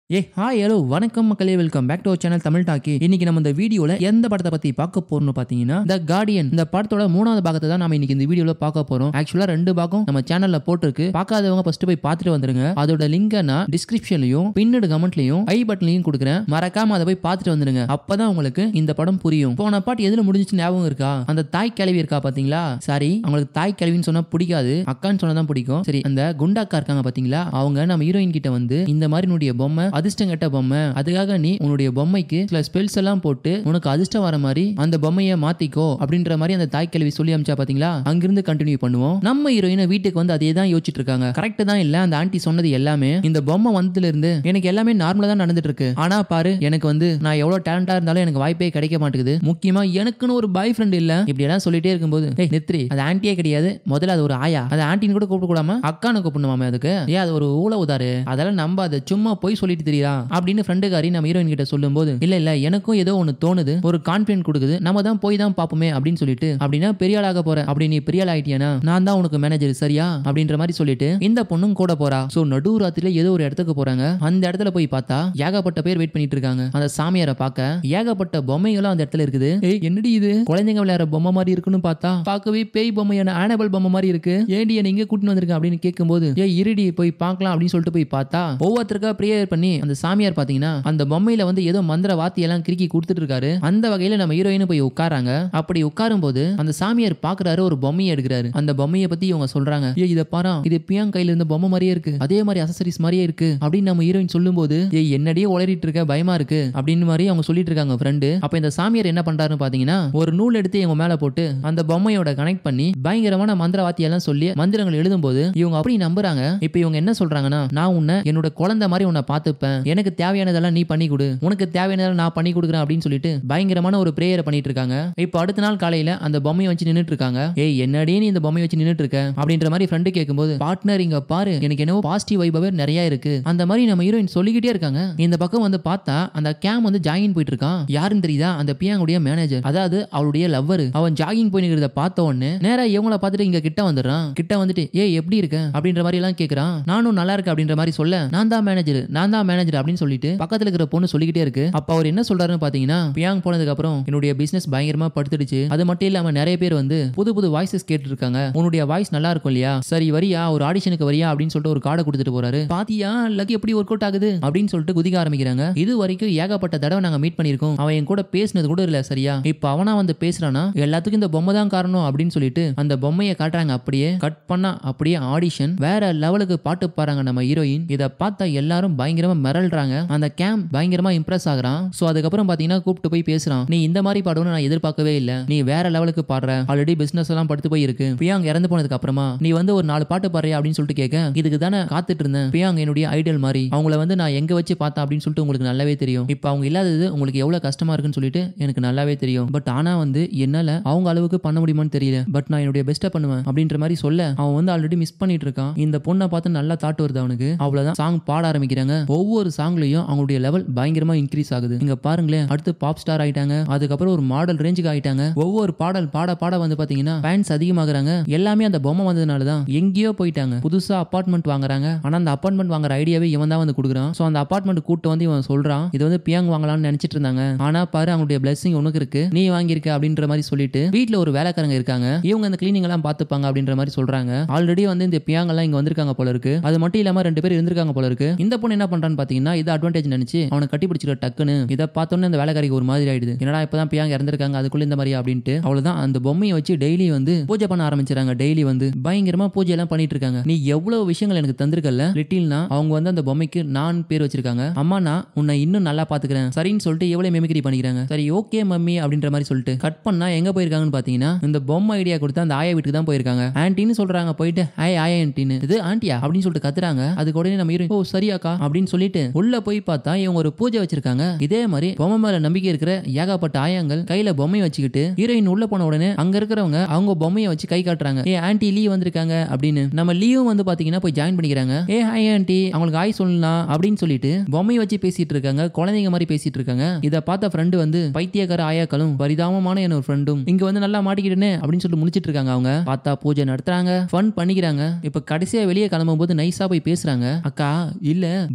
ஏ hi hello வணக்கம் மக்களே welcome back to channel Tamil talkie இன்னைக்கு நம்ம இந்த வீடியோல எந்த படத்தை பத்தி பார்க்க போறோம்னு பாத்தீங்கன்னா த கார்டியன் இந்த படத்தோட மூணாவது பாகத்தை தான் நம்ம இன்னைக்கு இந்த வீடியோல பார்க்க போறோம் ஆக்சுவலா ரெண்டு பாகம் நம்ம சேனல்ல போட்டிருக்கு பார்க்காதவங்க ஃபர்ஸ்ட் போய் பார்த்துட்டு வந்துருங்க அதோட லிங்கை நான் டிஸ்கிரிப்ஷன்லயும் பின்னடு கமெண்ட்லயும் ஐ பட்டன்லயும் கொடுக்குறேன் மறக்காம அதை போய் பார்த்துட்டு வந்துருங்க அப்பதான் உங்களுக்கு இந்த படம் புரியும் போன பாட்டு எதுல முடிஞ்சுச்சு ஞாபகம் இருக்கா அந்த தாய் கிழவி இருக்கா பாத்தீங்களா சாரி அவங்களுக்கு தாய் கிழவின்னு சொன்னா பிடிக்காது அக்கான்னு சொன்னா தான் பிடிக்கும் சரி அந்த குண்டாக்கா இருக்காங்க பாத்தீங்களா அவங்க நம்ம ஹீரோயின் கிட்ட வந்து இந்த மாதிரி உன்னுடைய பொம்மை அதிர்ஷ்டம் கட்ட பொம்மை அதுக்காக நீ உன்னுடைய பொம்மைக்கு சில ஸ்பெல்ஸ் எல்லாம் போட்டு உனக்கு அதிர்ஷ்டம் வர மாதிரி அந்த பொம்மையை மாத்திக்கோ அப்படின்ற மாதிரி அந்த தாய் கிழவி சொல்லி அமிச்சா பாத்தீங்களா அங்கிருந்து கண்டினியூ பண்ணுவோம் நம்ம ஹீரோயின் வீட்டுக்கு வந்து அதே தான் யோசிச்சுட்டு இருக்காங்க கரெக்ட் தான் இல்ல அந்த ஆண்டி சொன்னது எல்லாமே இந்த பொம்மை வந்ததுல இருந்து எனக்கு எல்லாமே நார்மலா தான் நடந்துட்டு இருக்கு ஆனா பாரு எனக்கு வந்து நான் எவ்வளவு டேலண்டா இருந்தாலும் எனக்கு வாய்ப்பே கிடைக்க மாட்டேங்குது முக்கியமா எனக்குன்னு ஒரு பாய் ஃப்ரெண்ட் இல்ல இப்படி எல்லாம் சொல்லிட்டே இருக்கும்போது ஏய் நெத்ரி அது ஆன்ட்டியே கிடையாது முதல்ல அது ஒரு ஆயா அது ஆன்டின்னு கூட கூப்பிட கூடாம அக்கானு கூப்பிடணுமாமே அதுக்கு ஏன் அது ஒரு ஊழ உதாரு அதெல்லாம் நம்ப அது சும்மா போய் சொல்லிட்டு தெரியா அப்படின்னு ஃப்ரெண்டுக்காரி நம்ம ஹீரோயின் கிட்ட சொல்லும்போது இல்ல இல்ல எனக்கும் ஏதோ ஒன்னு தோணுது ஒரு கான்பிடன்ட் கொடுக்குது நம்ம தான் போய் தான் பாப்போமே அப்படின்னு சொல்லிட்டு அப்படின்னா பெரிய ஆளாக போற அப்படி நீ பெரிய ஆள் ஆயிட்டியானா நான் தான் உனக்கு மேனேஜர் சரியா அப்படின்ற மாதிரி சொல்லிட்டு இந்த பொண்ணும் கூட போறா சோ நடு ராத்திரில ஏதோ ஒரு இடத்துக்கு போறாங்க அந்த இடத்துல போய் பார்த்தா ஏகப்பட்ட பேர் வெயிட் பண்ணிட்டு இருக்காங்க அந்த சாமியாரை பார்க்க ஏகப்பட்ட பொம்மைகளும் அந்த இடத்துல இருக்குது ஏய் என்னடி இது குழந்தைங்க விளையாடுற பொம்மை மாதிரி இருக்குன்னு பார்த்தா பார்க்கவே பேய் பொம்மையான ஆனபல் பொம்மை மாதிரி இருக்கு ஏண்டி என்ன இங்க கூட்டிட்டு வந்திருக்க அப்படின்னு கேட்கும்போது ஏய் இருடி போய் பார்க்கலாம் அப்படின்னு சொல்லிட்டு போய் பார்த்தா ஒவ்வொருத்தருக்கா ப்ரேயர் பண்ணி அந்த சாமியார் பாத்தீங்கன்னா அந்த பொம்மையில வந்து ஏதோ மந்திர வாத்தி எல்லாம் கிறுக்கி கொடுத்துட்டு இருக்காரு அந்த வகையில நம்ம ஹீரோயின் போய் உட்காராங்க அப்படி உட்காரும் போது அந்த சாமியார் பாக்குறாரு ஒரு பொம்மையை எடுக்கிறாரு அந்த பொம்மையை பத்தி இவங்க சொல்றாங்க ஏ இத பாரா இது பியாங் கையில இருந்த பொம்மை மாதிரியே இருக்கு அதே மாதிரி அசசரிஸ் மாதிரியே இருக்கு அப்படின்னு நம்ம ஹீரோயின் சொல்லும்போது ஏய் என்னடியே உளறிட்டு இருக்க பயமா இருக்கு அப்படின்னு மாதிரி அவங்க சொல்லிட்டு இருக்காங்க ஃப்ரெண்டு அப்ப இந்த சாமியார் என்ன பண்றாருன்னு பாத்தீங்கன்னா ஒரு நூல் எடுத்து இவங்க மேல போட்டு அந்த பொம்மையோட கனெக்ட் பண்ணி பயங்கரமான மந்திர வாத்தியெல்லாம் சொல்லி மந்திரங்கள் எழுதும்போது இவங்க அப்படி நம்புறாங்க இப்ப இவங்க என்ன சொல்றாங்கன்னா நான் உன்னை என்னோட குழந்தை மாதிரி உன்னை பார்த்துப்பேன் எனக்கு தேவையானதெல்லாம் நீ பண்ணி கொடு உனக்கு தேவையானதெல்லாம் நான் பண்ணி கொடுக்குறேன் அப்படின்னு சொல்லிட்டு பயங்கரமான ஒரு பிரேயரை பண்ணிட்டு இருக்காங்க இப்போ அடுத்த நாள் காலையில அந்த பொம்மையை வச்சு நின்னுட்டு இருக்காங்க ஏய் என்னடியே நீ இந்த பொம்மையை வச்சு நின்னுட்டு இருக்க அப்படின்ற மாதிரி ஃப்ரெண்டு கேட்கும்போது பார்ட்னர் இங்க பாரு எனக்கு என்னவோ பாசிட்டிவ் வைபவே நிறைய இருக்கு அந்த மாதிரி நம்ம ஹீரோயின் சொல்லிக்கிட்டே இருக்காங்க இந்த பக்கம் வந்து பார்த்தா அந்த கேம் வந்து ஜாகிங் போயிட்டு இருக்கான் யாருன்னு தெரியுதா அந்த பியாங்குடைய மேனேஜர் அதாவது அவளுடைய லவ்வர் அவன் ஜாகிங் போய் நிக்கிறத பார்த்த உடனே நேரா இவங்கள பார்த்துட்டு இங்க கிட்ட வந்துடுறான் கிட்ட வந்துட்டு ஏய் எப்படி இருக்க அப்படின்ற மாதிரி எல்லாம் கேக்குறான் நானும் நல்லா இருக்கு அப்படின்ற மாதிரி சொல்ல நான் தான் மேனேஜர் நான் தான் மேனேஜர் அப்படின்னு சொல்லிட்டு பக்கத்துல இருக்கிற பொண்ணு சொல்லிக்கிட்டே இருக்கு அப்ப அவர் என்ன சொல்றாருன்னு பாத்தீங்கன்னா பியாங் போனதுக்கு அப்புறம் என்னுடைய பிசினஸ் பயங்கரமா படுத்துடுச்சு அது மட்டும் இல்லாம நிறைய பேர் வந்து புது புது வாய்ஸஸ் கேட்டு இருக்காங்க உன்னுடைய வாய்ஸ் நல்லா இருக்கும் இல்லையா சரி வரியா ஒரு ஆடிஷனுக்கு வரியா அப்படின்னு சொல்லிட்டு ஒரு கார்டை கொடுத்துட்டு போறாரு பாத்தியா லக்கு எப்படி ஒர்க் அவுட் ஆகுது அப்படின்னு சொல்லிட்டு குதிக்க ஆரம்பிக்கிறாங்க இது வரைக்கும் ஏகப்பட்ட தடவை நாங்க மீட் பண்ணிருக்கோம் அவன் என் கூட பேசினது கூட இல்ல சரியா இப்ப அவனா வந்து பேசுறானா எல்லாத்துக்கும் இந்த பொம்மை தான் காரணம் அப்படின்னு சொல்லிட்டு அந்த பொம்மையை காட்டுறாங்க அப்படியே கட் பண்ணா அப்படியே ஆடிஷன் வேற லெவலுக்கு பாட்டு பாடுறாங்க நம்ம ஹீரோயின் இதை பார்த்தா எல்லாரும் பயங்கரமா மிரள்றாங்க அந்த கேம் பயங்கரமா இம்ப்ரெஸ் ஆகுறான் சோ அதுக்கப்புறம் பாத்தீங்கன்னா கூப்பிட்டு போய் பேசுறான் நீ இந்த மாதிரி பாடுன்னு நான் எதிர்பார்க்கவே இல்ல நீ வேற லெவலுக்கு பாடுற ஆல்ரெடி பிசினஸ் எல்லாம் படுத்து போய் இருக்கு பியாங் இறந்து போனதுக்கு அப்புறமா நீ வந்து ஒரு நாலு பாட்டு பாடுறியா அப்படின்னு சொல்லிட்டு கேட்க இதுக்கு தானே காத்துட்டு இருந்தேன் பியாங் என்னுடைய ஐடியல் மாதிரி அவங்கள வந்து நான் எங்க வச்சு பார்த்தேன் அப்படின்னு சொல்லிட்டு உங்களுக்கு நல்லாவே தெரியும் இப்போ அவங்க இல்லாதது உங்களுக்கு எவ்வளவு கஷ்டமா இருக்குன்னு சொல்லிட்டு எனக்கு நல்லாவே தெரியும் பட் ஆனா வந்து என்னால அவங்க அளவுக்கு பண்ண முடியுமான்னு தெரியல பட் நான் என்னுடைய பெஸ்ட்டை பண்ணுவேன் அப்படின்ற மாதிரி சொல்ல அவன் வந்து ஆல்ரெடி மிஸ் பண்ணிட்டு இருக்கான் இந்த பொண்ணை பார்த்து நல்லா தாட்டு வருது அவனுக்கு அவ்வளவுதான் சாங் பாட ஆரம்பிக்கிறாங்க ஒவ்வொரு சாங்லயும் அவங்களுடைய லெவல் பயங்கரமா இன்க்ரீஸ் ஆகுது இங்க பாருங்களேன் அடுத்து பாப் ஸ்டார் ஆயிட்டாங்க அதுக்கப்புறம் ஒரு மாடல் ரேஞ்சுக்கு ஆயிட்டாங்க ஒவ்வொரு பாடல் பாட பாட வந்து பாத்தீங்கன்னா ஃபேன்ஸ் அதிகமாகறாங்க எல்லாமே அந்த பொம்மை வந்ததுனால தான் எங்கேயோ போயிட்டாங்க புதுசா அபார்ட்மெண்ட் வாங்குறாங்க ஆனா அந்த அபார்ட்மெண்ட் வாங்குற ஐடியாவே இவன் தான் வந்து கொடுக்குறான் சோ அந்த அபார்ட்மெண்ட் கூட்டு வந்து இவன் சொல்றான் இது வந்து பியாங் வாங்கலாம்னு நினைச்சிட்டு இருந்தாங்க ஆனா பாரு அவங்களுடைய பிளஸிங் உனக்கு இருக்கு நீ வாங்கியிருக்க அப்படின்ற மாதிரி சொல்லிட்டு வீட்ல ஒரு வேலைக்காரங்க இருக்காங்க இவங்க அந்த கிளீனிங் எல்லாம் பாத்துப்பாங்க அப்படின்ற மாதிரி சொல்றாங்க ஆல்ரெடி வந்து இந்த பியாங் எல்லாம் இங்க வந்திருக்காங்க போல இருக்கு அது மட்டும் இல்லாம ரெண்டு பேர் இருந்திருக்காங்க போல இருக்கு இந்த பொண்ணு என்ன பண்றான்னு பாத்தீங்கன்னா இது அட்வான்டேஜ் நினைச்சு அவனை கட்டி பிடிச்சிக்கிற டக்குன்னு இதை பார்த்தோன்னே இந்த வேலைக்காரிக்கு ஒரு மாதிரி ஆயிடுது என்னடா இப்பதான் பியாங் இறந்திருக்காங்க அதுக்குள்ள இந்த மாதிரி அப்படின்ட்டு அவ்வளவுதான் அந்த பொம்மையை வச்சு டெய்லி வந்து பூஜை பண்ண ஆரம்பிச்சிடறாங்க டெய்லி வந்து பயங்கரமா பூஜை எல்லாம் பண்ணிட்டு இருக்காங்க நீ எவ்வளவு விஷயங்கள் எனக்கு தந்திருக்கல லிட்டில்னா அவங்க வந்து அந்த பொம்மைக்கு நான் பேர் வச்சிருக்காங்க அம்மா நான் உன்னை இன்னும் நல்லா பாத்துக்கிறேன் சரின்னு சொல்லிட்டு எவ்வளவு மெமிக்ரி பண்ணிக்கிறாங்க சரி ஓகே மம்மி அப்படின்ற மாதிரி சொல்லிட்டு கட் பண்ணா எங்க போயிருக்காங்கன்னு பாத்தீங்கன்னா இந்த பொம்மை ஐடியா கொடுத்து அந்த ஆயா வீட்டுக்கு தான் போயிருக்காங்க ஆன்டின்னு சொல்றாங்க போயிட்டு ஹாய் ஆயா ஆன்டின்னு இது ஆண்டியா அப்படின்னு சொல்லிட்டு கத்துறாங்க அதுக்கு உடனே நம்ம ஹீரோயின் ஓ சரியாக்கா அப்படின்னு சொல்லிட்டு உள்ள போய் பார்த்தா இவங்க ஒரு பூஜை வச்சிருக்காங்க இதே மாதிரி பொம்மை மேல நம்பிக்கை இருக்கிற ஏகப்பட்ட ஆயாங்கள் கையில பொம்மையை வச்சுக்கிட்டு ஹீரோயின் உள்ள போன உடனே அங்க இருக்கிறவங்க அவங்க பொம்மையை வச்சு கை காட்டுறாங்க ஏ ஆன்டி லீ வந்திருக்காங்க அப்படின்னு நம்ம லீவும் வந்து பாத்தீங்கன்னா போய் ஜாயின் பண்ணிக்கிறாங்க ஏ ஹாய் ஆன்டி அவங்களுக்கு ஹாய் சொல்லலாம் அப்படின்னு சொல்லிட்டு பொம்மையை வச்சு பேசிட்டு இருக்காங்க குழந்தைங்க மாதிரி பேசிட்டு இருக்காங்க இதை பார்த்த ஃப்ரெண்டு வந்து பைத்தியக்கார ஆயாக்களும் பரிதாபமான என்னோட ஃப்ரெண்டும் இங்க வந்து நல்லா மாட்டிக்கிட்டேனே அப்படின்னு சொல்லிட்டு முடிச்சிட்டு இருக்காங்க அவங்க பார்த்தா பூஜை நடத்துறாங்க ஃபன் பண்ணிக்கிறாங்க இப்ப கடைசியா வெளியே கிளம்பும் போது நைஸா போய் பேசுறாங்க அக்கா இல்ல பொம்மை கிட்ட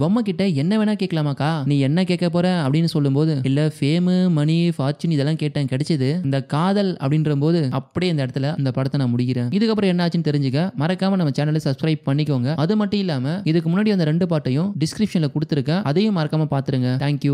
என்கிட்ட என்ன வேணா கேட்கலாமாக்கா நீ என்ன கேட்க போற அப்படின்னு சொல்லும்போது இல்ல ஃபேமு மணி ஃபார்ச்சூன் இதெல்லாம் கேட்டேன் கிடைச்சது இந்த காதல் அப்படின்ற போது அப்படியே இந்த இடத்துல இந்த படத்தை நான் முடிக்கிறேன் இதுக்கப்புறம் என்ன ஆச்சுன்னு தெரிஞ்சுக்க மறக்காம நம்ம சேனலை சப்ஸ்கிரைப் பண்ணிக்கோங்க அது மட்டும் இல்லாம இதுக்கு முன்னாடி அந்த ரெண்டு பாட்டையும் டிஸ்கிரிப்ஷன்ல கொடுத்துருக்கேன் அதையும் மறக்காம பாத்துருங்க தேங்க்யூ